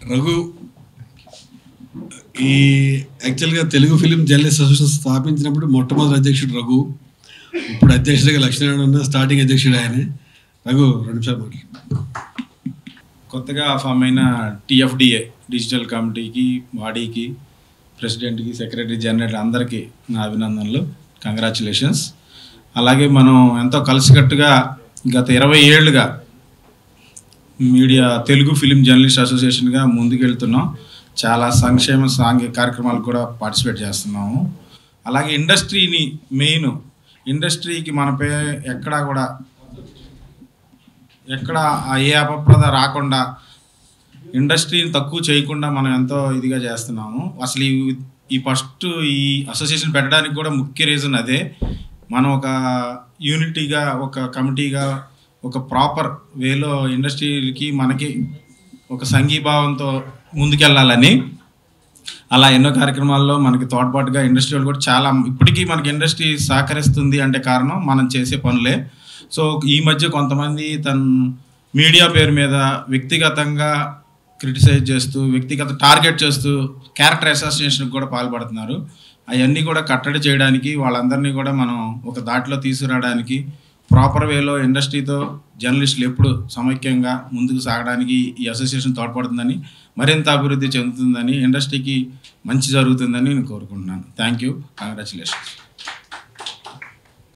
రఘు ఈ యాక్చువల్గా Telugu film journalist association స్థాపించినప్పుడు మొట్టమొదటి అధ్యక్షుడు రఘు ఇప్పుడు అధ్యక్షుడిగా లక్ష్మీనారాయణ ఉన్న స్టార్టింగ్ అధ్యక్షుడు ఆయనే రఘు రెండు నిమిషాలు మాట్లాడు కొత్తగా ఫామ్ అయిన టీఎఫ్డిఏ డిజిటల్ కమిటీకి బాడీకి ప్రెసిడెంట్కి సెక్రటరీ జనరల్ అందరికీ నా అభినందనలు కంగ్రాచులేషన్స్ అలాగే మనం ఎంతో కలిసికట్టుగా గత ఇరవై ఏళ్ళుగా మీడియా తెలుగు ఫిలిం జర్నలిస్ట్ అసోసియేషన్గా ముందుకెళ్తున్నాం చాలా సంక్షేమ సాంఘిక కార్యక్రమాలు కూడా పార్టిసిపేట్ చేస్తున్నాము అలాగే ఇండస్ట్రీని మెయిన్ ఇండస్ట్రీకి మనపై ఎక్కడా కూడా ఎక్కడ ఆ ఏ అపప్రద రాకుండా ఇండస్ట్రీని తక్కువ చేయకుండా మనం ఎంతో ఇదిగా చేస్తున్నాము అసలు ఈ ఈ ఫస్ట్ ఈ అసోసియేషన్ పెట్టడానికి కూడా ముఖ్య రీజన్ అదే మనం ఒక యూనిటీగా ఒక కమిటీగా ఒక ప్రాపర్ వేలో ఇండస్ట్రీకి మనకి ఒక సంఘీభావంతో ముందుకెళ్ళాలని అలా ఎన్నో కార్యక్రమాల్లో మనకి తోడ్పాటుగా ఇండస్ట్రీ వాళ్ళు కూడా చాలా ఇప్పటికీ మనకి ఇండస్ట్రీ సహకరిస్తుంది అంటే కారణం మనం చేసే పనులే సో ఈ మధ్య కొంతమంది తన మీడియా పేరు మీద వ్యక్తిగతంగా క్రిటిసైజ్ చేస్తూ వ్యక్తిగత టార్గెట్ చేస్తూ క్యారెక్టర్ అసోసియేషన్కి కూడా పాల్పడుతున్నారు అవన్నీ కూడా కట్టడి చేయడానికి వాళ్ళందరినీ కూడా మనం ఒక దాటిలో తీసుకురావడానికి ప్రాపర్ వేలో ఇండస్ట్రీతో జర్నలిస్టులు ఎప్పుడు సమైక్యంగా ముందుకు సాగడానికి ఈ అసోసియేషన్ తోడ్పడుతుందని మరింత అభివృద్ధి చెందుతుందని ఇండస్ట్రీకి మంచి జరుగుతుందని నేను కోరుకుంటున్నాను థ్యాంక్ యూ కంగ్రాచులేషన్స్